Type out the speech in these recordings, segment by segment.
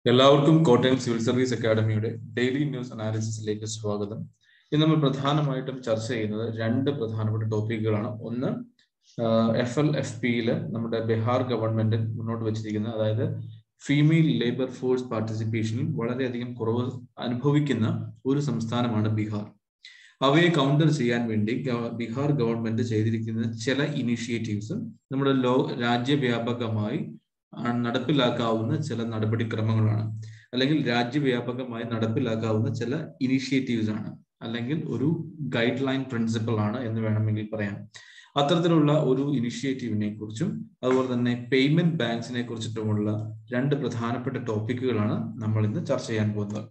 എല്ലാവർക്കും Kottayam civil service അക്കാദമിയുടെ daily news അനാലിസിസിലേക്ക് സ്വാഗതം ഇന്ന് നമ്മൾ പ്രധാനമായിട്ടും ചർച്ച ചെയ്യുന്നത് രണ്ട് പ്രധാനപ്പെട്ട ടോപ്പിക്കുകളാണ് ഒന്ന് എഫ് എൽ എഫ് പിയില് നമ്മുടെ ബീഹാർ ഗവൺമെന്റ് മുന്നോട്ട് വെച്ചിരിക്കുന്ന അതായത് ഫീമെയിൽ ലേബർ ഫോഴ്സ് പാർട്ടിസിപ്പേഷനിൽ വളരെയധികം കുറവ് അനുഭവിക്കുന്ന ഒരു സംസ്ഥാനമാണ് ബീഹാർ അവയെ കൗണ്ടർ ചെയ്യാൻ വേണ്ടി ബീഹാർ ഗവൺമെന്റ് ചെയ്തിരിക്കുന്ന ചില ഇനിഷ്യേറ്റീവ്സും നമ്മുടെ ലോ രാജ്യവ്യാപകമായി നടപ്പിലാക്കാവുന്ന ചില നടപടിക്രമങ്ങളാണ് അല്ലെങ്കിൽ രാജ്യവ്യാപകമായി നടപ്പിലാക്കാവുന്ന ചില ഇനിഷ്യേറ്റീവ്സ് ആണ് അല്ലെങ്കിൽ ഒരു ഗൈഡ് ലൈൻ പ്രിൻസിപ്പിൾ ആണ് എന്ന് വേണമെങ്കിൽ പറയാം അത്തരത്തിലുള്ള ഒരു ഇനിഷ്യേറ്റീവിനെ കുറിച്ചും അതുപോലെ തന്നെ പേയ്മെന്റ് ബാങ്ക്സിനെ കുറിച്ചിട്ടുമുള്ള രണ്ട് പ്രധാനപ്പെട്ട ടോപ്പിക്കുകളാണ് നമ്മൾ ഇന്ന് ചർച്ച ചെയ്യാൻ പോകുന്നത്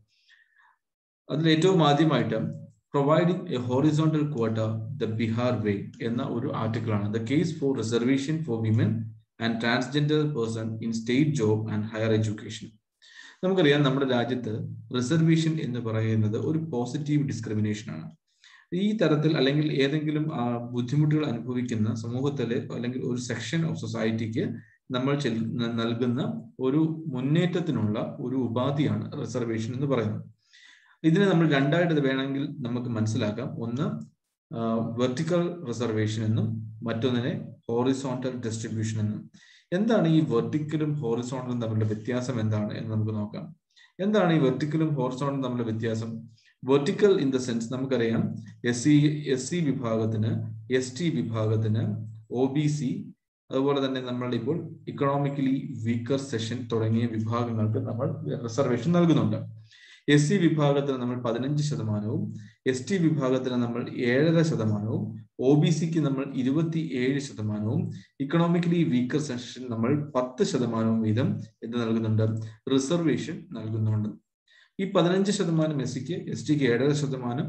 അതിൽ ഏറ്റവും ആദ്യമായിട്ട് providing a horizontal quota the Bihar way എന്ന ഒരു ആർട്ടിക്കിളാണ് the case for reservation for women and transgender person in state job and higher education നമുക്കറിയാം നമ്മുടെ രാജ്യത്ത് റിസർവേഷൻ എന്ന് പറയുന്നത് ഒരു പോസിറ്റീവ് ഡിസ്ക്രിമിനേഷൻ ആണ് ഈ തരത്തിൽ അല്ലെങ്കിൽ ഏതെങ്കിലും ബുദ്ധിമുട്ടുകൾ അനുഭവിക്കുന്ന സമൂഹത്തിലെ അല്ലെങ്കിൽ ഒരു സെക്ഷൻ ഓഫ് സൊസൈറ്റിക്ക് നമ്മൾ നൽകുന്ന ഒരു മുന്നേറ്റത്തിനുള്ള ഒരു ഉപാധിയാണ് റിസർവേഷൻ എന്ന് പറയുന്നത് ഇതിനെ നമ്മൾ രണ്ടായിട്ട് വേണമെങ്കിൽ നമുക്ക് മനസ്സിലാക്കാം ഒന്ന് വെർട്ടിക്കൽ റിസർവേഷൻ എന്നും മറ്റൊന്നിനെ ഹോറിസോണ്ടൽ ഡിസ്ട്രിബ്യൂഷൻ എന്നും എന്താണ് ഈ വെർട്ടിക്കലും ഹോറിസോണ്ടലും തമ്മിലുള്ള വ്യത്യാസം എന്താണ് എന്ന് നമുക്ക് നോക്കാം എന്താണ് ഈ വെർട്ടിക്കലും ഹോറിസോണ്ടലും തമ്മിലുള്ള വ്യത്യാസം വെർട്ടിക്കൽ ഇൻ ദ സെൻസ് നമുക്കറിയാം എസ് സി എസ് സി വിഭാഗത്തിന് എസ് ടി വിഭാഗത്തിന് ഒ ബി സി അതുപോലെ തന്നെ നമ്മൾ ഇപ്പോൾ ഇക്കണോമിക്കലി വീക്കർ സെഷൻ തുടങ്ങിയ വിഭാഗങ്ങൾക്ക് നമ്മൾ റിസർവേഷൻ നൽകുന്നുണ്ട് എസ് സി വിഭാഗത്തിന് നമ്മൾ പതിനഞ്ച് ശതമാനവും എസ് ടി വിഭാഗത്തിന് നമ്മൾ ഏഴര ശതമാനവും ഒ ബി സിക്ക് നമ്മൾ ഇരുപത്തി ഏഴ് ശതമാനവും ഇക്കണോമിക്കലി വീക്കർ സെഷൻ നമ്മൾ പത്ത് ശതമാനവും വീതം എന്ത് നൽകുന്നുണ്ട് റിസർവേഷൻ നൽകുന്നുണ്ട് ഈ പതിനഞ്ച് ശതമാനം എസ് സിക്ക് എസ് ടിക്ക് ഏഴര ശതമാനം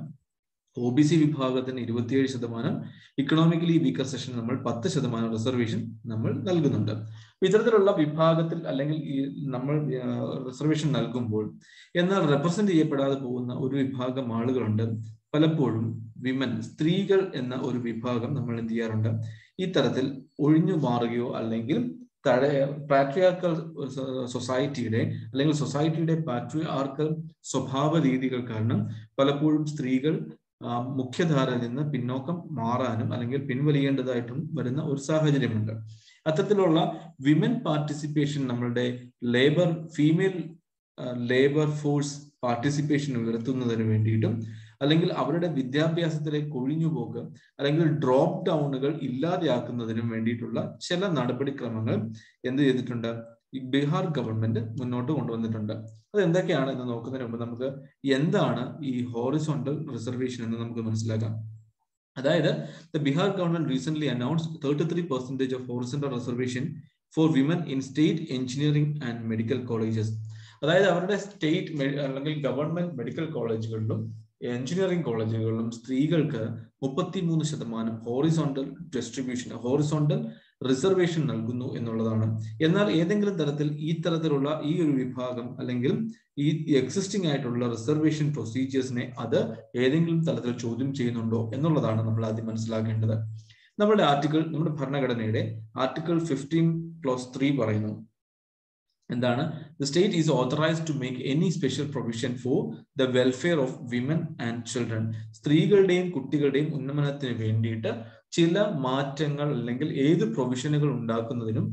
ഒ ബി സി വിഭാഗത്തിന് ഇരുപത്തിയേഴ് ശതമാനം ഇക്കണോമിക്കലി വീക്കർ സെഷൻ നമ്മൾ പത്ത് ശതമാനം റിസർവേഷൻ നമ്മൾ നൽകുന്നുണ്ട് ഇത്തരത്തിലുള്ള വിഭാഗത്തിൽ അല്ലെങ്കിൽ ഈ നമ്മൾ റിസർവേഷൻ നൽകുമ്പോൾ എന്നാൽ റെപ്രസെന്റ് ചെയ്യപ്പെടാതെ പോകുന്ന ഒരു വിഭാഗം ആളുകളുണ്ട് പലപ്പോഴും വിമൻ സ്ത്രീകൾ എന്ന ഒരു വിഭാഗം നമ്മൾ എന്ത് ചെയ്യാറുണ്ട് ഈ തരത്തിൽ ഒഴിഞ്ഞു മാറുകയോ അല്ലെങ്കിൽ തട പാട്രിയാർക്കൽ സൊസൈറ്റിയുടെ അല്ലെങ്കിൽ സൊസൈറ്റിയുടെ പാട്രിയാർക്കൽ സ്വഭാവ രീതികൾ കാരണം പലപ്പോഴും സ്ത്രീകൾ മുഖ്യധാരയിൽ നിന്ന് പിന്നോക്കം മാറാനും അല്ലെങ്കിൽ പിൻവലിയേണ്ടതായിട്ടും വരുന്ന ഒരു സാഹചര്യമുണ്ട് അത്തരത്തിലുള്ള വിമൻ പാർട്ടിസിപ്പേഷൻ നമ്മളുടെ labour female labour force participation ഉയർത്തുന്നതിന് വേണ്ടിയിട്ടും അല്ലെങ്കിൽ അവരുടെ വിദ്യാഭ്യാസത്തിലേക്ക് ഒഴിഞ്ഞുപോക്ക് അല്ലെങ്കിൽ ഡ്രോപ്പ് ഡൗണുകൾ ഇല്ലാതെയാക്കുന്നതിനും വേണ്ടിയിട്ടുള്ള ചില നടപടിക്രമങ്ങൾ എന്ത് ചെയ്തിട്ടുണ്ട് ഈ ബീഹാർ ഗവൺമെന്റ് മുന്നോട്ട് കൊണ്ടുവന്നിട്ടുണ്ട് അത് എന്തൊക്കെയാണ് എന്ന് നോക്കുന്നതിന് മുമ്പ് നമുക്ക് എന്താണ് ഈ ഹോറിസോണ്ടൽ റിസർവേഷൻ എന്ന് നമുക്ക് മനസ്സിലാക്കാം അതായത് the Bihar government recent announce thirty three percentage of horizontal reservation for women in state engineering and medical colleges അതായത് അവരുടെ സ്റ്റേറ്റ് അല്ലെങ്കിൽ ഗവൺമെന്റ് മെഡിക്കൽ കോളേജുകളിലും എഞ്ചിനീയറിംഗ് കോളേജുകളിലും സ്ത്രീകൾക്ക് മുപ്പത്തിമൂന്ന് ശതമാനം ഹോറിസോണ്ടൽ ഡിസ്ട്രിബ്യൂഷൻ ഹോറിസോണ്ടൽ റിസർവേഷൻ നൽകുന്നു എന്നുള്ളതാണ് എന്നാൽ ഏതെങ്കിലും തരത്തിൽ ഈ തരത്തിലുള്ള ഈ ഒരു വിഭാഗം അല്ലെങ്കിൽ ഈ എക്സിസ്റ്റിംഗ് ആയിട്ടുള്ള റിസർവേഷൻ പ്രൊസീജിയേഴ്സിനെ അത് ഏതെങ്കിലും തലത്തിൽ ചോദ്യം ചെയ്യുന്നുണ്ടോ എന്നുള്ളതാണ് നമ്മൾ ആദ്യം മനസ്സിലാക്കേണ്ടത് നമ്മുടെ ആർട്ടിക്കിൾ നമ്മുടെ ഭരണഘടനയുടെ ആർട്ടിക്കിൾ ഫിഫ്റ്റീൻ പ്ലസ് ത്രീ പറയുന്നു എന്താണ് the state is authorised to make any special provision for the welfare of women and children സ്ത്രീകളുടെയും കുട്ടികളുടെയും ഉന്നമനത്തിന് വേണ്ടിയിട്ട് ചില മാറ്റങ്ങൾ അല്ലെങ്കിൽ ഏത് പ്രൊവിഷനുകൾ ഉണ്ടാക്കുന്നതിനും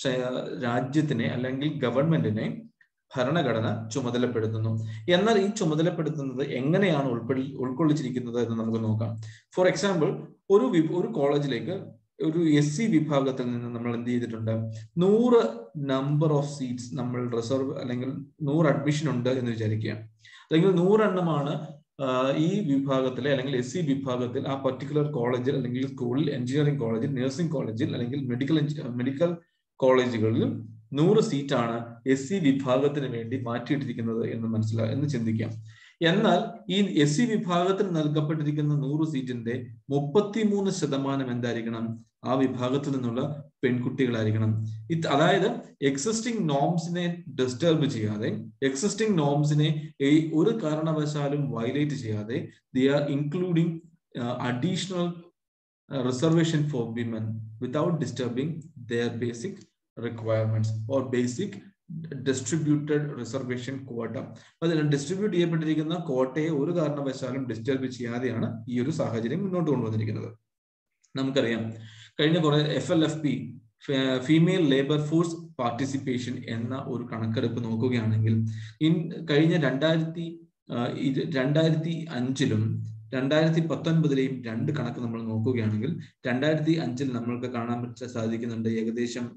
രാജ്യത്തിനെ അല്ലെങ്കിൽ ഗവൺമെന്റിനെ ഭരണഘടന ചുമതലപ്പെടുത്തുന്നു എന്നാൽ ഈ ചുമതലപ്പെടുത്തുന്നത് എങ്ങനെയാണ് ഉൾപ്പെടു ഉൾക്കൊള്ളിച്ചിരിക്കുന്നത് എന്ന് നമുക്ക് നോക്കാം ഫോർ എക്സാമ്പിൾ ഒരു ഒരു കോളേജിലേക്ക് ഒരു എസ് സി വിഭാഗത്തിൽ നിന്ന് നമ്മൾ എന്ത് ചെയ്തിട്ടുണ്ട് നൂറ് നമ്പർ ഓഫ് സീറ്റ്സ് നമ്മൾ റിസർവ് അല്ലെങ്കിൽ നൂറ് അഡ്മിഷൻ ഉണ്ട് എന്ന് വിചാരിക്കുക അല്ലെങ്കിൽ നൂറെണ്ണമാണ് ഈ വിഭാഗത്തിലെ അല്ലെങ്കിൽ എസ് സി വിഭാഗത്തിൽ ആ പർട്ടിക്കുലർ കോളേജിൽ അല്ലെങ്കിൽ സ്കൂളിൽ എഞ്ചിനീയറിംഗ് കോളേജിൽ നഴ്സിംഗ് കോളേജിൽ അല്ലെങ്കിൽ മെഡിക്കൽ മെഡിക്കൽ കോളേജുകളിൽ നൂറ് സീറ്റാണ് എസ് സി വിഭാഗത്തിന് വേണ്ടി മാറ്റിയിട്ടിരിക്കുന്നത് എന്ന് മനസ്സിലാ എന്ന് ചിന്തിക്കാം എന്നാൽ ഈ എസ് സി വിഭാഗത്തിന് നൽകപ്പെട്ടിരിക്കുന്ന നൂറ് സീറ്റിന്റെ മുപ്പത്തിമൂന്ന് ശതമാനം എന്തായിരിക്കണം ആ വിഭാഗത്തിൽ നിന്നുള്ള പെൺകുട്ടികളായിരിക്കണം ഇത് അതായത് എക്സിസ്റ്റിംഗ് നോംസിനെ ഡിസ്റ്റർബ് ചെയ്യാതെ എക്സിസ്റ്റിംഗ് നോംസിനെ ഒരു കാരണവശാലും വയലേറ്റ് ചെയ്യാതെ the R including additional reservation for women without disturbing their basic requirements or basic distributed reservation quota അതിൽ ഡിസ്ട്രിബ്യൂട്ട് ചെയ്യപ്പെട്ടിരിക്കുന്ന കോട്ടയെ ഒരു കാരണവശാലും ഡിസ്റ്റർബ് ചെയ്യാതെയാണ് ഈ ഒരു സാഹചര്യം മുന്നോട്ട് കൊണ്ടുവന്നിരിക്കുന്നത് നമുക്കറിയാം കഴിഞ്ഞ കുറെ F L F P female labour force participation എന്ന ഒരു കണക്കെടുപ്പ് നോക്കുകയാണെങ്കിൽ ഇൻ കഴിഞ്ഞ രണ്ടായിരത്തി രണ്ടായിരത്തി അഞ്ചിലും രണ്ടായിരത്തി പത്തൊൻപതിലെയും രണ്ട് കണക്ക് നമ്മൾ നോക്കുകയാണെങ്കിൽ രണ്ടായിരത്തി അഞ്ചിൽ നമ്മൾക്ക് കാണാൻ പറ്റ സാധിക്കുന്നുണ്ട് ഏകദേശം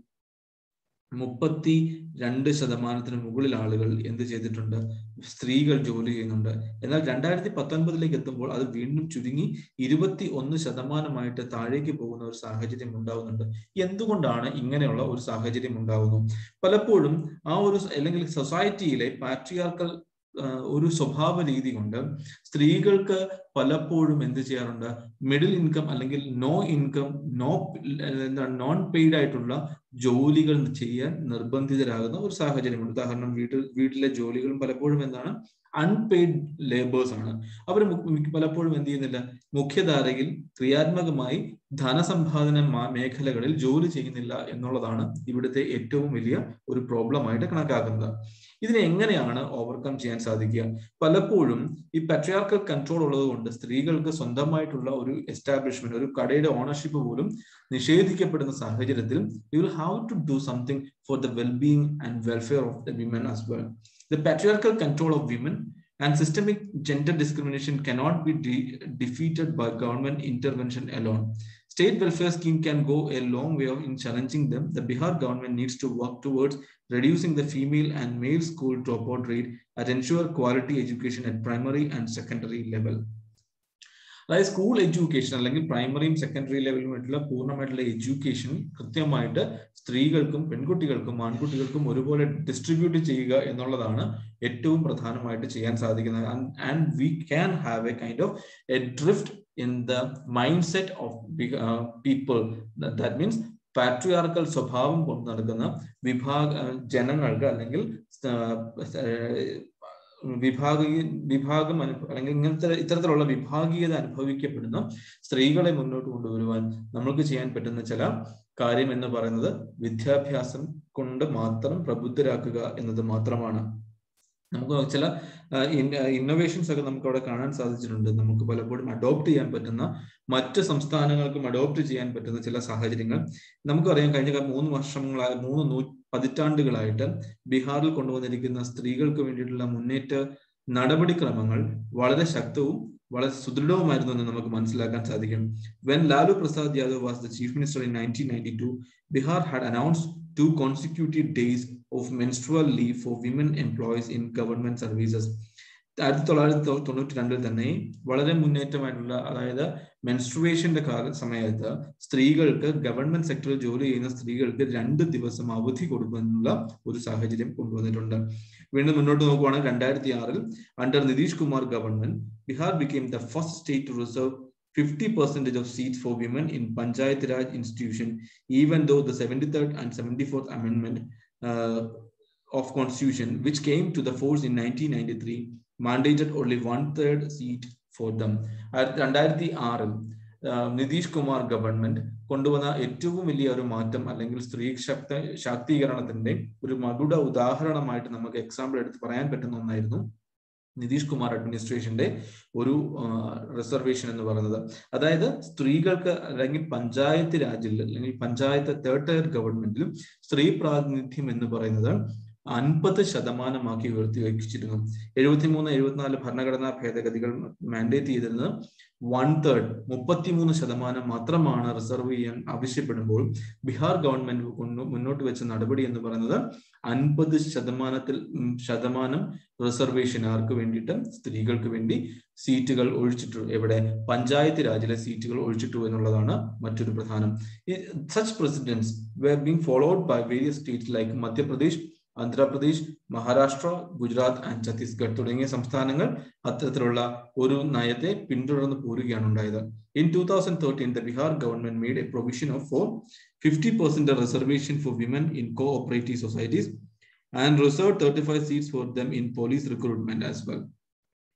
മുപ്പത്തി രണ്ട് ശതമാനത്തിന് മുകളിൽ ആളുകൾ എന്ത് ചെയ്തിട്ടുണ്ട് സ്ത്രീകൾ ജോലി ചെയ്യുന്നുണ്ട് എന്നാൽ രണ്ടായിരത്തി പത്തൊൻപതിലേക്ക് എത്തുമ്പോൾ അത് വീണ്ടും ചുരുങ്ങി ഇരുപത്തി ഒന്ന് ശതമാനമായിട്ട് താഴേക്ക് പോകുന്ന ഒരു സാഹചര്യം ഉണ്ടാവുന്നുണ്ട് എന്തുകൊണ്ടാണ് ഇങ്ങനെയുള്ള ഒരു സാഹചര്യം ഉണ്ടാവുന്നു പലപ്പോഴും ആ ഒരു അല്ലെങ്കിൽ സൊസൈറ്റിയിലെ പാട്രിയാർക്കൽ ഒരു സ്വഭാവ രീതി കൊണ്ട് സ്ത്രീകൾക്ക് പലപ്പോഴും എന്ത് ചെയ്യാറുണ്ട് മിഡിൽ ഇൻകം അല്ലെങ്കിൽ നോ ഇൻകം നോ എന്താണ് നോൺ പെയ്ഡ് ആയിട്ടുള്ള ജോലികൾ ചെയ്യാൻ നിർബന്ധിതരാകുന്ന ഒരു സാഹചര്യമുണ്ട് ഉദാഹരണം വീട്ടിൽ വീട്ടിലെ ജോലികളും പലപ്പോഴും എന്താണ് അൺപെയ്ഡ് ലേബേഴ്സ് ആണ് അവർ പലപ്പോഴും എന്ത് ചെയ്യുന്നില്ല മുഖ്യധാരയിൽ ക്രിയാത്മകമായി ധനസമ്പാദന മേഖലകളിൽ ജോലി ചെയ്യുന്നില്ല എന്നുള്ളതാണ് ഇവിടുത്തെ ഏറ്റവും വലിയ ഒരു പ്രോബ്ലം ആയിട്ട് കണക്കാക്കുന്നത് ഇതിനെ എങ്ങനെയാണ് ഓവർകം ചെയ്യാൻ സാധിക്കുക പലപ്പോഴും ഈ പട്രിയാർക്കൽ കൺട്രോൾ ഉള്ളത് കൊണ്ട് സ്ത്രീകൾക്ക് സ്വന്തമായിട്ടുള്ള ഒരു എസ്റ്റാബ്ലിഷ്മെന്റ് ഒരു കടയുടെ ഓണർഷിപ്പ് പോലും നിഷേധിക്കപ്പെടുന്ന സാഹചര്യത്തിൽ you will have to do something for the wellbeing and welfare of the women as well the patriarchal control of women and systemic gender discrimination cannot be de- defeated by government intervention alone. State welfare scheme can go a long way in challenging them. The Bihar government needs to work towards reducing the female and male school dropout rate and ensure quality education at primary and secondary level. അതായത് school education അല്ലെങ്കിൽ പ്രൈമറിയും secondary ലെവലുമായിട്ടുള്ള പൂർണ്ണമായിട്ടുള്ള education കൃത്യമായിട്ട് സ്ത്രീകൾക്കും പെൺകുട്ടികൾക്കും ആൺകുട്ടികൾക്കും ഒരുപോലെ distribute ചെയ്യുക എന്നുള്ളതാണ് ഏറ്റവും പ്രധാനമായിട്ട് ചെയ്യാൻ സാധിക്കുന്നത് and we can have a kind of a drift in the mind set of people that means patriarchal സ്വഭാവം കൊണ്ട് നടക്കുന്ന വിഭാഗ ജനങ്ങൾക്ക് അല്ലെങ്കിൽ വിഭാഗ വിഭാഗം അല്ലെങ്കിൽ ഇങ്ങനത്തെ ഇത്തരത്തിലുള്ള വിഭാഗീയത അനുഭവിക്കപ്പെടുന്ന സ്ത്രീകളെ മുന്നോട്ട് കൊണ്ടുവരുവാൻ നമ്മൾക്ക് ചെയ്യാൻ പറ്റുന്ന ചില കാര്യം എന്ന് പറയുന്നത് വിദ്യാഭ്യാസം കൊണ്ട് മാത്രം പ്രബുദ്ധരാക്കുക എന്നത് മാത്രമാണ് നമുക്ക് ചില ഇന്നോവേഷൻസ് ഒക്കെ നമുക്ക് അവിടെ കാണാൻ സാധിച്ചിട്ടുണ്ട് നമുക്ക് പലപ്പോഴും അഡോപ്റ്റ് ചെയ്യാൻ പറ്റുന്ന മറ്റ് സംസ്ഥാനങ്ങൾക്കും അഡോപ്റ്റ് ചെയ്യാൻ പറ്റുന്ന ചില സാഹചര്യങ്ങൾ നമുക്കറിയാം കഴിഞ്ഞ മൂന്ന് വർഷങ്ങളായ മൂന്ന് നൂ പതിറ്റാണ്ടുകളായിട്ട് ബീഹാറിൽ കൊണ്ടുവന്നിരിക്കുന്ന സ്ത്രീകൾക്ക് വേണ്ടിയിട്ടുള്ള മുന്നേറ്റ നടപടിക്രമങ്ങൾ വളരെ ശക്തവും വളരെ സുദൃഢവുമായിരുന്നു എന്ന് നമുക്ക് മനസ്സിലാക്കാൻ സാധിക്കും when Lalu Prasad Yadav was the chief minister in nineteen ninety two Bihar had announce two consecutive days of menstrual leave for women employees in government services ആയിരത്തി തൊള്ളായിരത്തി തൊണ്ണൂറ്റി രണ്ടിൽ തന്നെ വളരെ മുന്നേറ്റമായിട്ടുള്ള അതായത് മെൻസ്ട്രുവേഷന്റെ കാല സമയത്ത് സ്ത്രീകൾക്ക് ഗവൺമെന്റ് സെക്ടറിൽ ജോലി ചെയ്യുന്ന സ്ത്രീകൾക്ക് രണ്ട് ദിവസം അവധി കൊടുക്കാനുള്ള ഒരു സാഹചര്യം കൊണ്ടുവന്നിട്ടുണ്ട് വീണ്ടും മുന്നോട്ട് നോക്കുവാണെങ്കിൽ രണ്ടായിരത്തി ആറിൽ under Nitish Kumar government Bihar became the first state to reserve 50 percentage of seats for women in Panchayat Raj institution, even though the 73rd and 74th amendment uh, of constitution, which came to the force in 1993, mandated only one third seat for them. രണ്ടായിരത്തി ആറിൽ Nitish Kumar government കൊണ്ടുവന്ന ഏറ്റവും വലിയ ഒരു മാറ്റം അല്ലെങ്കിൽ സ്ത്രീ ശക്ത ശാക്തീകരണത്തിന്റെ ഒരു മകുട ഉദാഹരണമായിട്ട് നമുക്ക് എക്സാമ്പിൾ എടുത്ത് പറയാൻ പറ്റുന്ന ഒന്നായിരുന്നു നിതീഷ് കുമാർ അഡ്മിനിസ്ട്രേഷന്റെ ഒരു റിസർവേഷൻ എന്ന് പറയുന്നത് അതായത് സ്ത്രീകൾക്ക് അല്ലെങ്കിൽ പഞ്ചായത്ത് രാജിൽ അല്ലെങ്കിൽ പഞ്ചായത്ത് തേർഡ് ടയർ ഗവൺമെന്റിലും സ്ത്രീ പ്രാതിനിധ്യം എന്ന് പറയുന്നത് അൻപത് ശതമാനമാക്കി ഉയർത്തി വയ്ച്ചിരുന്നു എഴുപത്തിമൂന്ന് എഴുപത്തിനാല് ഭരണഘടനാ ഭേദഗതികൾ മാൻഡേറ്റ് ചെയ്തിരുന്നത് വൺ തേർഡ് മുപ്പത്തിമൂന്ന് ശതമാനം മാത്രമാണ് റിസർവ് ചെയ്യാൻ ആവശ്യപ്പെടുമ്പോൾ ബീഹാർ ഗവൺമെന്റ് കൊണ്ട് മുന്നോട്ട് വെച്ച നടപടി എന്ന് പറയുന്നത് അൻപത് ശതമാനത്തിൽ ശതമാനം റിസർവേഷൻ ആർക്ക് വേണ്ടിയിട്ട് സ്ത്രീകൾക്ക് വേണ്ടി സീറ്റുകൾ ഒഴിച്ചിട്ടു എവിടെ പഞ്ചായത്ത് രാജിലെ സീറ്റുകൾ ഒഴിച്ചിട്ടു എന്നുള്ളതാണ് മറ്റൊരു പ്രധാനം such precedents were being followed by various states like Madhya Pradesh Andhra Pradesh Maharashtra Gujarat and Chhattisgarh തുടങ്ങിയ സംസ്ഥാനങ്ങൾ അത്തരത്തിലുള്ള ഒരു നയത്തെ പിന്തുടർന്ന് പോരുകയാണ് ഉണ്ടായത് in two thousand thirteen the Bihar government made a provision of for fifty percent reservation for women in cooperative societies and reserve thirty five seats for them in police recruitment as well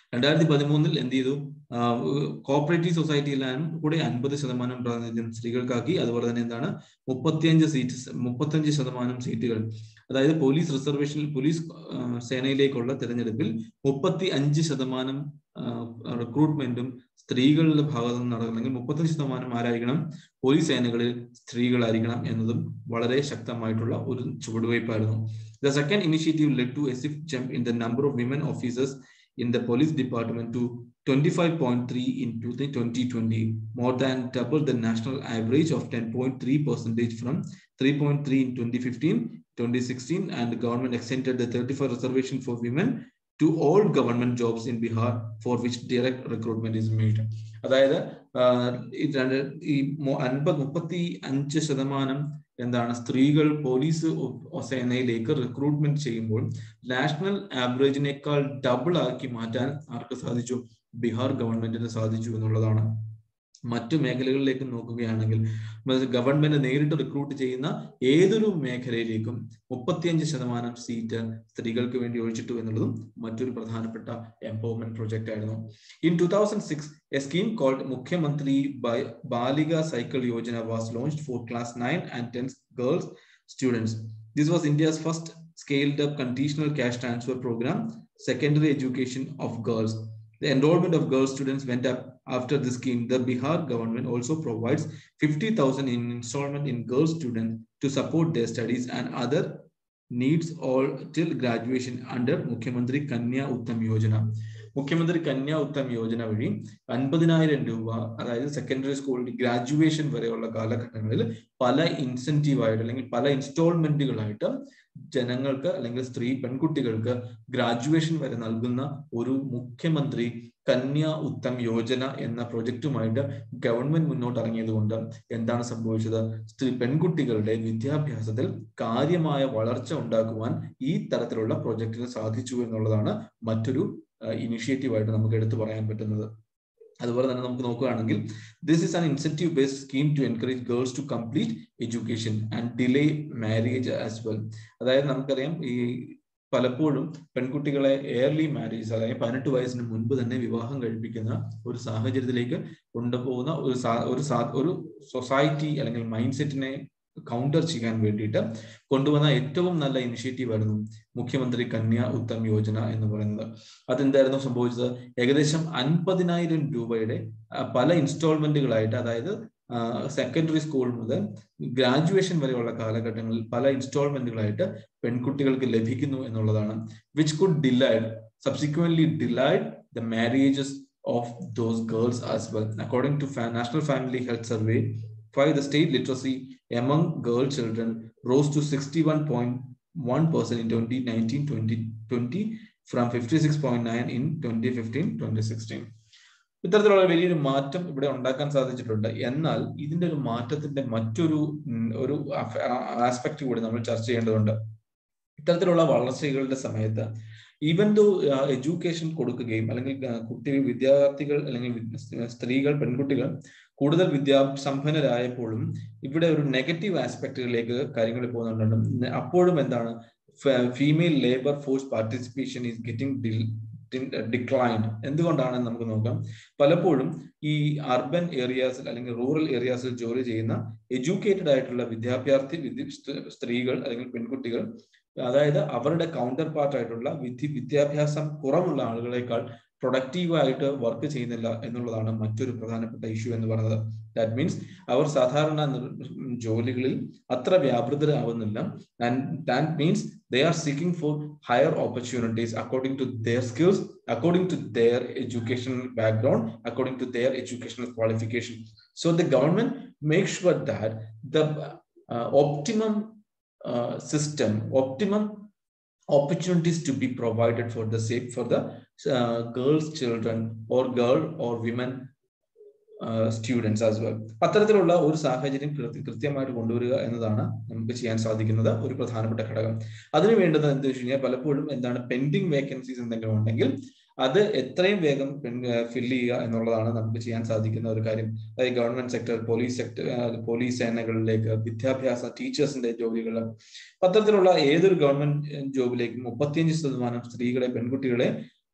രണ്ടായിരത്തി പതിമൂന്നിൽ എന്ത് ചെയ്തു cooperative സൊസൈറ്റിയിലാണ് കൂടെ അൻപത് ശതമാനം പ്രാതിനിധ്യം സ്ത്രീകൾക്കാക്കി അതുപോലെ തന്നെ എന്താണ് മുപ്പത്തിയഞ്ച് സീറ്റ് മുപ്പത്തഞ്ച് ശതമാനം സീറ്റുകൾ അതായത് പോലീസ് റിസർവേഷൻ പോലീസ് സേനയിലേക്കുള്ള തെരഞ്ഞെടുപ്പിൽ മുപ്പത്തി അഞ്ച് ശതമാനം റിക്രൂട്ട്മെന്റും സ്ത്രീകളുടെ ഭാഗത്തു നിന്ന് നടക്കണമെങ്കിൽ മുപ്പത്തഞ്ച് ശതമാനം ആരായിരിക്കണം പോലീസ് സേനകളിൽ സ്ത്രീകളായിരിക്കണം എന്നതും വളരെ ശക്തമായിട്ടുള്ള ഒരു ചുവടുവയ്പായിരുന്നു the second initiative led to a shift jump in the number of women officers in the police department to 25.3 in 2020, more than double the national average of 10.3 percentage from 3.3 in 2015, 2016, and the government extended the 35 reservation for women to all government jobs in Bihar for which direct recruitment is made. അതായത് ഈ അൻപത് മുപ്പത്തി അഞ്ച് ശതമാനം എന്താണ് സ്ത്രീകൾ പോലീസ് സേനയിലേക്ക് റിക്രൂട്ട്മെന്റ് ചെയ്യുമ്പോൾ നാഷണൽ ആവറേജിനേക്കാൾ ഡബിൾ ആക്കി മാറ്റാൻ ആർക്ക് സാധിച്ചു ബീഹാർ ഗവൺമെന്റിന് സാധിച്ചു എന്നുള്ളതാണ് മറ്റു മേഖലകളിലേക്ക് നോക്കുകയാണെങ്കിൽ ഗവൺമെന്റ് നേരിട്ട് റിക്രൂട്ട് ചെയ്യുന്ന ഏതൊരു മേഖലയിലേക്കും മുപ്പത്തിയഞ്ച് ശതമാനം സീറ്റ് സ്ത്രീകൾക്ക് വേണ്ടി ഒഴിച്ചിട്ടു എന്നുള്ളതും മറ്റൊരു പ്രധാനപ്പെട്ട എംപവർമെന്റ് പ്രൊജക്ട് ആയിരുന്നു in two thousand six a scheme called Mukhyamantri Balika cycle Yojana was launched for class nine and tenth girls students this was India's first scaled up conditional cash transfer program, secondary education of girls. The enrollment of girl students went up after the scheme. The Bihar government also provides 50,000 in installment in girl students to support their studies and other needs all till graduation under Mukhyamantri Kanya Uttam Yojana. മുഖ്യമന്ത്രി കന്യ ഉത്തം യോജന വഴി അൻപതിനായിരം രൂപ അതായത് secondary സ്കൂളിൽ graduation വരെയുള്ള കാലഘട്ടങ്ങളിൽ പല ഇൻസെന്റീവായിട്ട് അല്ലെങ്കിൽ പല ഇൻസ്റ്റാൾമെന്റുകളായിട്ട് ജനങ്ങൾക്ക് അല്ലെങ്കിൽ സ്ത്രീ പെൺകുട്ടികൾക്ക് ഗ്രാജുവേഷൻ വരെ നൽകുന്ന ഒരു മുഖ്യമന്ത്രി കന്യ ഉത്തം യോജന എന്ന പ്രൊജക്റ്റുമായിട്ട് ഗവൺമെന്റ് മുന്നോട്ട് ഇറങ്ങിയതുകൊണ്ട് എന്താണ് സംഭവിച്ചത് സ്ത്രീ പെൺകുട്ടികളുടെ വിദ്യാഭ്യാസത്തിൽ കാര്യമായ വളർച്ച ഉണ്ടാക്കുവാൻ ഈ തരത്തിലുള്ള പ്രൊജക്റ്റിന് സാധിച്ചു എന്നുള്ളതാണ് മറ്റൊരു ഇനിഷ്യേറ്റീവ് ആയിട്ട് നമുക്ക് എടുത്തു പറയാൻ പറ്റുന്നത് അതുപോലെ തന്നെ നമുക്ക് നോക്കുകയാണെങ്കിൽ this is an incentive based scheme to encourage girls to complete education and delay marriage as well അതായത് നമുക്കറിയാം ഈ പലപ്പോഴും പെൺകുട്ടികളെ എയർലി മാരേജ് അതായത് പതിനെട്ട് വയസ്സിന് മുൻപ് തന്നെ വിവാഹം കഴിപ്പിക്കുന്ന ഒരു സാഹചര്യത്തിലേക്ക് കൊണ്ടുപോകുന്ന ഒരു ഒരു ഒരു സൊസൈറ്റി അല്ലെങ്കിൽ മൈൻഡ് സെറ്റിനെ കൗണ്ടർ ചെയ്യാൻ വേണ്ടിയിട്ട് കൊണ്ടുവന്ന ഏറ്റവും നല്ല ഇനിഷ്യേറ്റീവ് ആയിരുന്നു മുഖ്യമന്ത്രി കന്യ ഉത്തം യോജന എന്ന് പറയുന്നത് അതെന്തായിരുന്നു സംഭവിച്ചത് ഏകദേശം അൻപതിനായിരം രൂപയുടെ പല ഇൻസ്റ്റാൾമെന്റുകളായിട്ട് അതായത് സെക്കൻഡറി സ്കൂൾ മുതൽ ഗ്രാജുവേഷൻ വരെയുള്ള കാലഘട്ടങ്ങളിൽ പല ഇൻസ്റ്റാൾമെന്റുകളായിട്ട് പെൺകുട്ടികൾക്ക് ലഭിക്കുന്നു എന്നുള്ളതാണ് which could delayed subsequently delayed the marriages of those girls as well according to national family health survey Five, the state literacy among girl children rose to 61.1% in 2019-2020 from 56.9 in 2015-2016. ഇത്തരത്തിലുള്ള വലിയൊരു മാറ്റം ഇവിടെ ഉണ്ടാക്കാൻ സാധിച്ചിട്ടുണ്ട് എന്നാൽ ഇതിന്റെ ഒരു മാറ്റത്തിന്റെ മറ്റൊരു ഒരു ആസ്പെക്ട് കൂടി നമ്മൾ ചർച്ച ചെയ്യേണ്ടതുണ്ട് ഇത്തരത്തിലുള്ള വളർച്ചകളുടെ സമയത്ത് ഈവൻ ദോ എഡ്യൂക്കേഷൻ കൊടുക്കുകയും അല്ലെങ്കിൽ കുട്ടികൾ വിദ്യാർത്ഥികൾ അല്ലെങ്കിൽ സ്ത്രീകൾ പെൺകുട്ടികൾ കൂടുതൽ വിദ്യാ സമ്പന്നരായപ്പോഴും ഇവിടെ ഒരു നെഗറ്റീവ് ആസ്പെക്ടുകളിലേക്ക് കാര്യങ്ങൾ പോകുന്നുണ്ട് അപ്പോഴും എന്താണ് female labour force participation is getting declined എന്തുകൊണ്ടാണെന്ന് നമുക്ക് നോക്കാം പലപ്പോഴും ഈ അർബൻ ഏരിയാസിൽ അല്ലെങ്കിൽ റൂറൽ ഏരിയാസിൽ ജോലി ചെയ്യുന്ന എഡ്യൂക്കേറ്റഡ് ആയിട്ടുള്ള വിദ്യാഭ്യാർത്ഥി സ്ത്രീകൾ അല്ലെങ്കിൽ പെൺകുട്ടികൾ അതായത് അവരുടെ കൗണ്ടർ പാർട്ട് ആയിട്ടുള്ള വിദ്യ വിദ്യാഭ്യാസം കുറവുള്ള ആളുകളെക്കാൾ പ്രൊഡക്റ്റീവായിട്ട് വർക്ക് ചെയ്യുന്നില്ല എന്നുള്ളതാണ് മറ്റൊരു പ്രധാനപ്പെട്ട ഇഷ്യൂ എന്ന് പറയുന്നത് ദാറ്റ് മീൻസ് അവർ സാധാരണ ജോലികളിൽ അത്ര വ്യാപൃതരാവുന്നില്ല and that means they are seeking for higher opportunities according to their skills according to their educational background according to their educational qualification so the government make sure that the optimum system optimum opportunities to be provided for the safe for the uh, girls children or girl or women students as well അത്തരത്തിലുള്ള ഒരു സാഹചര്യം കൃത്യമായിട്ട് കൊണ്ടുവരിക എന്നതാണ് നമുക്ക് ചെയ്യാൻ സാധിക്കുന്നത് ഒരു പ്രധാനപ്പെട്ട ഘടകം അതിന് വേണ്ടത് എന്താ വെച്ച് കഴിഞ്ഞാൽ പലപ്പോഴും എന്താണ് പെൻഡിങ് വേക്കൻസീസ് എന്തെങ്കിലും ഉണ്ടെങ്കിൽ അത് എത്രയും വേഗം ഫില്ല് ചെയ്യുക എന്നുള്ളതാണ് നമുക്ക് ചെയ്യാൻ സാധിക്കുന്ന ഒരു കാര്യം അതായത് government sector police sector police സേനകളിലേക്ക് വിദ്യാഭ്യാസ ടീച്ചേഴ്സിന്റെ ജോലികൾ പത്രത്തിലുള്ള ഏതൊരു ഗവൺമെന്റ് ജോബിലേക്കും മുപ്പത്തിയഞ്ച് ശതമാനം സ്ത്രീകളെ പെൺകുട്ടികളെ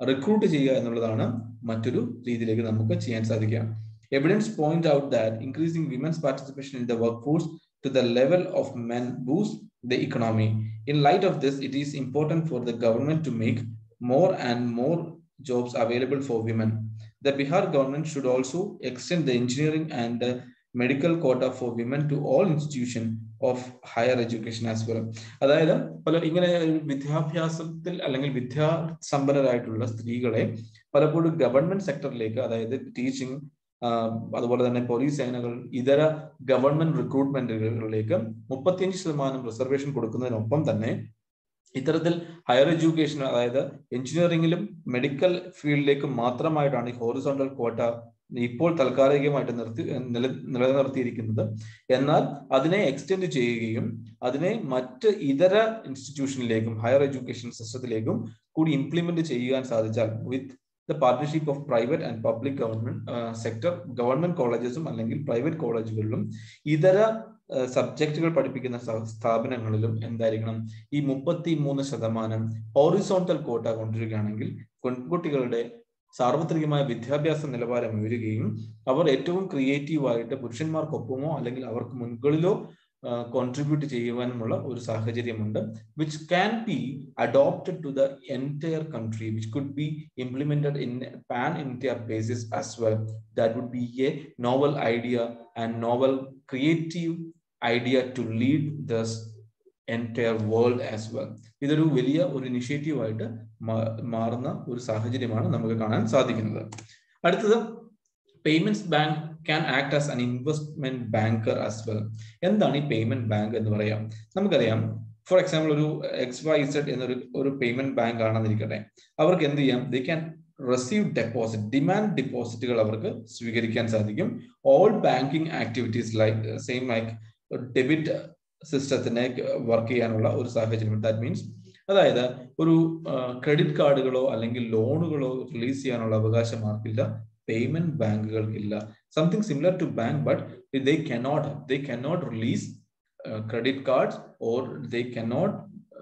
റിക്രൂട്ട് ചെയ്യുക എന്നുള്ളതാണ് മറ്റൊരു രീതിയിലേക്ക് നമുക്ക് ചെയ്യാൻ സാധിക്കുക evidence point out that increasing women's participation in the work force to the level of men boost the economy in light of this it is important for the government to make more and more jobs available for women. The Bihar government should also extend the engineering and uh, medical quota for women to all institutions of higher education as well. അതായത് പല ഇങ്ങനെ വിദ്യാഭ്യാസത്തിൽ അല്ലെങ്കിൽ വിദ്യാസമ്പന്നരായിട്ടുള്ള സ്ത്രീകളെ പലപ്പോഴും government സെക്ടറിലേക്ക് അതായത് teaching അതുപോലെ തന്നെ പോലീസ് സേനകൾ ഇതര ഗവൺമെന്റ് റിക്രൂട്ട്മെന്റുകളിലേക്ക് മുപ്പത്തിയഞ്ച് ശതമാനം റിസർവേഷൻ കൊടുക്കുന്നതിനൊപ്പം തന്നെ ഇത്തരത്തിൽ ഹയർ എഡ്യൂക്കേഷൻ അതായത് എഞ്ചിനീയറിംഗിലും മെഡിക്കൽ ഫീൽഡിലേക്കും മാത്രമായിട്ടാണ് ഈ ഹോറിസോണ്ടൽ കോട്ട ഇപ്പോൾ താൽക്കാലികമായിട്ട് നിർത്തി നില നിലനിർത്തിയിരിക്കുന്നത് എന്നാൽ അതിനെ എക്സ്റ്റെൻഡ് ചെയ്യുകയും അതിനെ മറ്റ് ഇതര ഇൻസ്റ്റിറ്റ്യൂഷനിലേക്കും ഹയർ എഡ്യൂക്കേഷൻ സിസ്റ്റത്തിലേക്കും കൂടി ഇംപ്ലിമെന്റ് ചെയ്യാൻ സാധിച്ചാൽ with the partnership of private and public government sector government കോളേജസും അല്ലെങ്കിൽ പ്രൈവറ്റ് കോളേജുകളിലും ഇതര സബ്ജക്റ്റുകൾ പഠിപ്പിക്കുന്ന സ്ഥാപനങ്ങളിലും എന്തായിരിക്കണം ഈ മുപ്പത്തി മൂന്ന് ശതമാനം ഹോറിസോണ്ടൽ കോട്ട കൊണ്ടുവരികയാണെങ്കിൽ പെൺകുട്ടികളുടെ സാർവത്രികമായ വിദ്യാഭ്യാസ നിലവാരം ഉയരുകയും അവർ ഏറ്റവും ക്രിയേറ്റീവായിട്ട് പുരുഷന്മാർക്കൊപ്പമോ അല്ലെങ്കിൽ അവർക്ക് മുൻകളിലോ കോൺട്രിബ്യൂട്ട് ചെയ്യുവാനുമുള്ള ഒരു സാഹചര്യമുണ്ട് which can be adopted to the entire country which could be implemented in pan India basis as well that would be a novel idea and novel creative idea to lead the entire world as well ഇതൊരു വലിയ ഒരു initiative ആയിട്ട് മാറുന്ന ഒരു സാഹചര്യമാണ് നമുക്ക് കാണാൻ സാധിക്കുന്നത് അടുത്തത് payments bank can act as an investment banker as well എന്താണ് ഈ പേയ്മെന്റ് ബാങ്ക് എന്ന് പറയാം നമുക്കറിയാം ഫോർ എക്സാമ്പിൾ ഒരു എക്സ് വൈ സെഡ് എന്നൊരു ഒരു പേയ്മെന്റ് ബാങ്ക് ആണെന്നിരിക്കട്ടെ അവർക്ക് എന്ത് ചെയ്യാം they can receive deposit demand ഡെപ്പോസിറ്റുകൾ അവർക്ക് സ്വീകരിക്കാൻ സാധിക്കും all banking activities like same like debit സിസ്റ്റത്തിനെ വർക്ക് ചെയ്യാനുള്ള ഒരു സാഹചര്യം ദാറ്റ് മീൻസ് അതായത് ഒരു ക്രെഡിറ്റ് കാർഡുകളോ അല്ലെങ്കിൽ ലോണുകളോ റിലീസ് ചെയ്യാനുള്ള അവകാശം ആർക്കില്ല പേയ്മെന്റ് ബാങ്കുകൾക്കില്ല something similar to bank but they cannot they cannot release credit cards or they cannot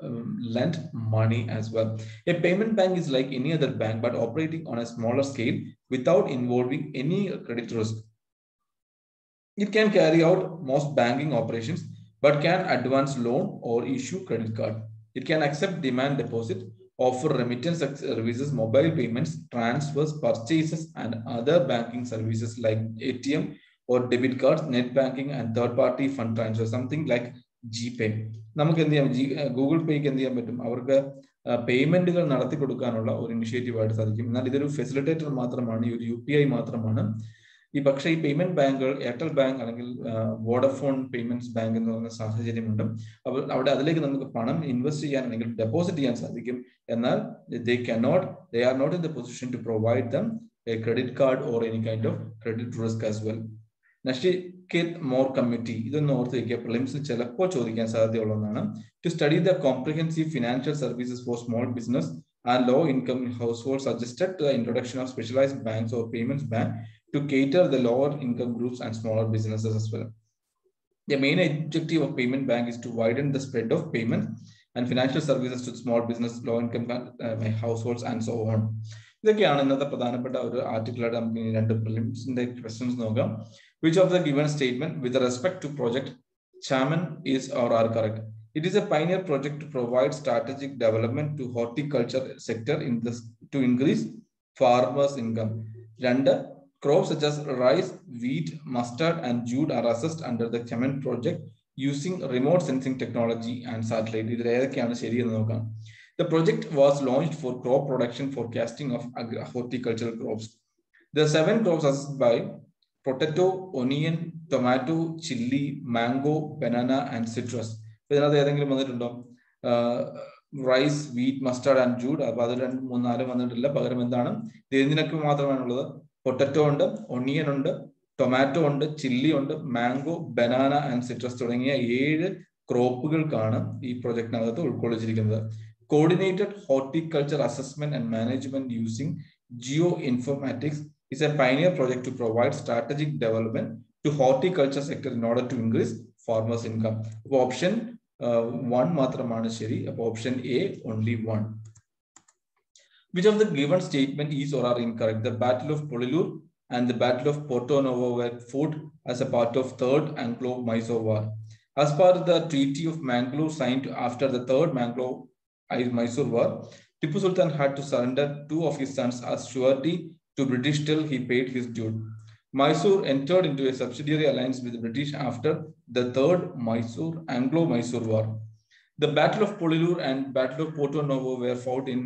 lend money as well. A payment bank is like any other bank but operating on a smaller scale without involving any credit risk. It can carry out most banking operations but can advance loan or issue credit card. It can accept demand deposit, offer remittance services, mobile payments, transfers, purchases, and other banking services like ATM or debit cards, net banking, and third-party fund transfer, something like GPay. നമുക്ക് എന്ത് ചെയ്യാം G Google പേക്ക് എന്ത് ചെയ്യാൻ പറ്റും അവർക്ക് പേയ്മെന്റുകൾ നടത്തി കൊടുക്കാനുള്ള ഒരു ഇനിഷ്യേറ്റീവ് ആയിട്ട് സാധിക്കും എന്നാൽ ഇതൊരു ഫെസിലിറ്റേറ്റർ മാത്രമാണ് ഈ ഒരു യു പി ഐ മാത്രമാണ് ഈ പക്ഷേ ഈ പേയ്മെന്റ് ബാങ്കുകൾ എയർടെൽ ബാങ്ക് അല്ലെങ്കിൽ വോഡഫോൺ പേയ്മെന്റ്സ് ബാങ്ക് എന്ന് പറയുന്ന സാഹചര്യമുണ്ട് അപ്പോൾ അവിടെ അതിലേക്ക് നമുക്ക് പണം ഇൻവെസ്റ്റ് ചെയ്യാൻ അല്ലെങ്കിൽ ഡെപ്പോസിറ്റ് ചെയ്യാൻ സാധിക്കും എന്നാൽ they cannot they are not in the position to provide them a credit card or any kind of credit risk as well Nachiket Mor committee ഇതൊന്ന് ഓർത്ത് വയ്ക്കുക പ്രിലിംസിൽ ചിലപ്പോൾ ചോദിക്കാൻ സാധ്യതയുള്ള ഒന്നാണ് to study the comprehensive financial services for small business and low income house hold suggested the introduction of specialised banks or payments bank to cater the lower income groups and smaller businesses as well. The main objective of payment bank is to widen the spread of payment and financial services to small business, low income uh, households and so on. ഇതൊക്കെയാണ് ഇന്നത്തെ പ്രധാനപ്പെട്ട ഒരു ആർട്ടിക്കിളായിട്ട് നമുക്ക് ഇനി രണ്ട് പ്രിലിംസിന്റെ questions നോക്കാം which of the given statement with respect to project Chaman is or are correct It is a pioneer project to provide strategic development to horticulture sector in this to increase farmers' income. രണ്ട് Crops such as rice, wheat, mustard, and jute are assessed under the Chemen project using remote sensing technology and satellite. ഇതിൽ ഏതൊക്കെയാണ് ശരിയെന്ന് നോക്കാം The project was launched for crop production forecasting of horticultural crops. The seven crops assessed by potato, onion, tomato, chili, mango, banana, and citrus. ഇതിനകത്ത് ഏതെങ്കിലും വന്നിട്ടുണ്ടോ rice wheat mustard and jute അപ്പൊ അത് രണ്ട് മൂന്നാലും വന്നിട്ടില്ല പകരം എന്താണ് ഇതിനൊക്കെ മാത്രമാണുള്ളത് പൊട്ടറ്റോ ഉണ്ട് ഒണിയൻ ഉണ്ട് ടൊമാറ്റോ ഉണ്ട് ചില്ലി ഉണ്ട് മാംഗോ ബനാന ആൻഡ് സിട്രസ് തുടങ്ങിയ ഏഴ് ക്രോപ്പുകൾക്കാണ് ഈ പ്രൊജക്ടിനകത്ത് ഉൾക്കൊള്ളിച്ചിരിക്കുന്നത് coordinated horticulture assessment and management using geo informatics is a pioneer project to provide strategic development to horticulture sector in order to increase farmers income അപ്പോൾ option one മാത്രമാണ് ശരി അപ്പോൾ option A only one Which of the given statement is or are incorrect? The Battle of Polilur and the Battle of Porto Novo were fought as a part of Third Anglo-Mysore War. As per the Treaty of Mangalore signed after the Third Anglo-Mysore War, Tipu Sultan had to surrender two of his sons as surety to British till he paid his due. Mysore entered into a subsidiary alliance with the British after the Third Mysore Anglo-Mysore War. The Battle of Polilur and Battle of Porto Novo were fought in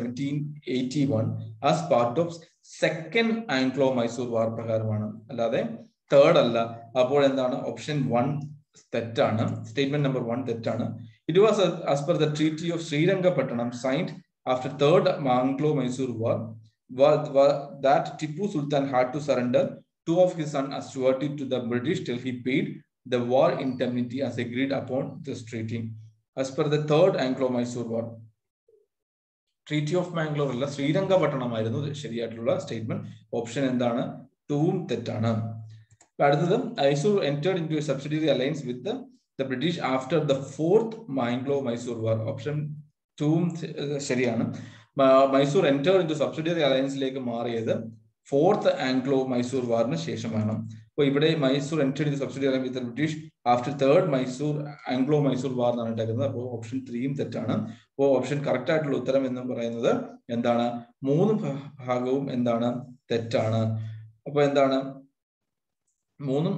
1781 as part of Second Anglo-Mysore War പ്രകാരമാണ് അല്ലാതെ third അല്ല അപ്പോൾ എന്താണ് option one തെറ്റാണ് statement number one തെറ്റാണ് it was as per the treaty of Srirangapatna signed after third Anglo Mysore war that Tipu Sultan had to surrender to of his son as surety to the British till he paid the war indemnity as agreed upon this treaty. As per the third Anglo-Mysore War. Treaty of Mangalore അല്ല ശ്രീരംഗപട്ടണമായിരുന്നു ശരിയായിട്ടുള്ള statement option എന്താണ് ടൂവും തെറ്റാണ് അടുത്തത് Mysore entered into a subsidiary alliance with the, the British after the fourth Anglo-Mysore War. Option ടൂവും ശരിയാണ് Mysore entered into subsidiary allianceലേക്ക് മാറിയത് ഫോർത്ത് ആംഗ്ലോ മൈസൂർ വാറിന് ശേഷമാണ് അപ്പോൾ ഇവിടെ Mysore entered into subsidiary alliance with the British after third Mysore Anglo Mysore war എന്നാണ് ഇട്ടേക്കുന്നത് അപ്പോൾ option ത്രീയും തെറ്റാണ് അപ്പോൾ ഓപ്ഷൻ കറക്റ്റ് ആയിട്ടുള്ള ഉത്തരം എന്ന് പറയുന്നത് എന്താണ് മൂന്ന് ഭാഗവും എന്താണ് തെറ്റാണ് അപ്പൊ എന്താണ് മൂന്നും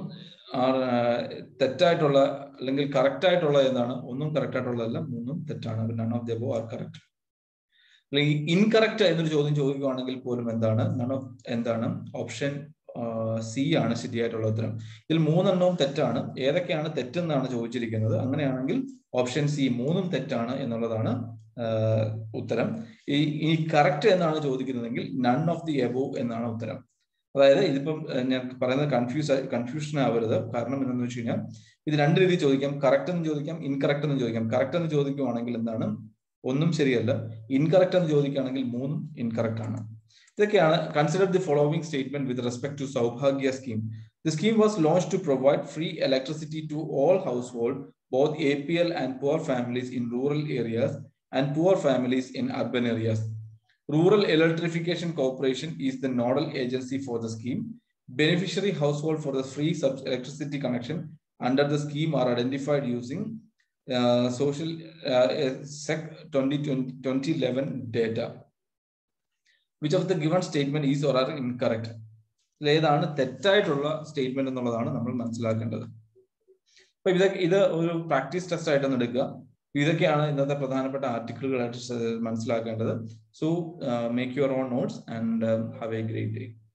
തെറ്റായിട്ടുള്ള അല്ലെങ്കിൽ കറക്റ്റ് ആയിട്ടുള്ള എന്താണ് ഒന്നും കറക്റ്റ് ആയിട്ടുള്ളതല്ല മൂന്നും തെറ്റാണ് none of the above are correct അല്ലെങ്കിൽ ഇൻകറക്റ്റ് എന്നൊരു ചോദ്യം ചോദിക്കുകയാണെങ്കിൽ പോലും എന്താണ് നൺ ഓഫ് എന്താണ് ഓപ്ഷൻ സി ആണ് ശരിയായിട്ടുള്ള ഉത്തരം ഇതിൽ മൂന്നെണ്ണവും തെറ്റാണ് ഏതൊക്കെയാണ് തെറ്റെന്നാണ് ചോദിച്ചിരിക്കുന്നത് അങ്ങനെയാണെങ്കിൽ ഓപ്ഷൻ സി മൂന്നും തെറ്റാണ് എന്നുള്ളതാണ് ഉത്തരം ഈ ഈ കറക്റ്റ് എന്നാണ് ചോദിക്കുന്നതെങ്കിൽ നൺ ഓഫ് ദി എബോ എന്നാണ് ഉത്തരം അതായത് ഇതിപ്പം ഞാൻ പറയുന്നത് കൺഫ്യൂസ് കൺഫ്യൂഷൻ ആവരുത് കാരണം എന്താണെന്ന് വെച്ച് കഴിഞ്ഞാൽ ഇത് രണ്ട് രീതിയിൽ ചോദിക്കാം കറക്റ്റ് എന്ന് ചോദിക്കാം ഇൻകറക്റ്റ് എന്ന് ചോദിക്കാം കറക്റ്റ് എന്ന് ചോദിക്കുവാണെങ്കിൽ എന്താണ് ഒന്നും ശരിയല്ല ഇൻകറക്റ്റ് എന്ന് ചോദിക്കുകയാണെങ്കിൽ മൂന്നും ഇൻകറക്റ്റ് ആണ് ഇതൊക്കെയാണ് consider the following statement with respect to Saubhagya scheme the scheme was launch to provide free electricity to all household both A P L and poor families in rural areas and poor families in urban areas Rural Electrification Corporation is the nodal agency for the scheme. Beneficiary household for the free electricity connection under the scheme are identified using uh, social uh, SEC 2020, 2011 data. Which of the given statement is or are incorrect? ഏതാണ് തെറ്റായിട്ടുള്ള statement എന്നുള്ളതാണ് നമ്മൾ മനസ്സിലാക്കേണ്ടത് അപ്പൊ ഇതൊക്കെ ഇത് ഒരു practice test ആയിട്ടൊന്ന് എടുക്കുക ഇതൊക്കെയാണ് ഇന്നത്തെ പ്രധാനപ്പെട്ട ആർട്ടിക്കിളുകളായിട്ട് മനസ്സിലാക്കേണ്ടത് so make your own notes and have a great day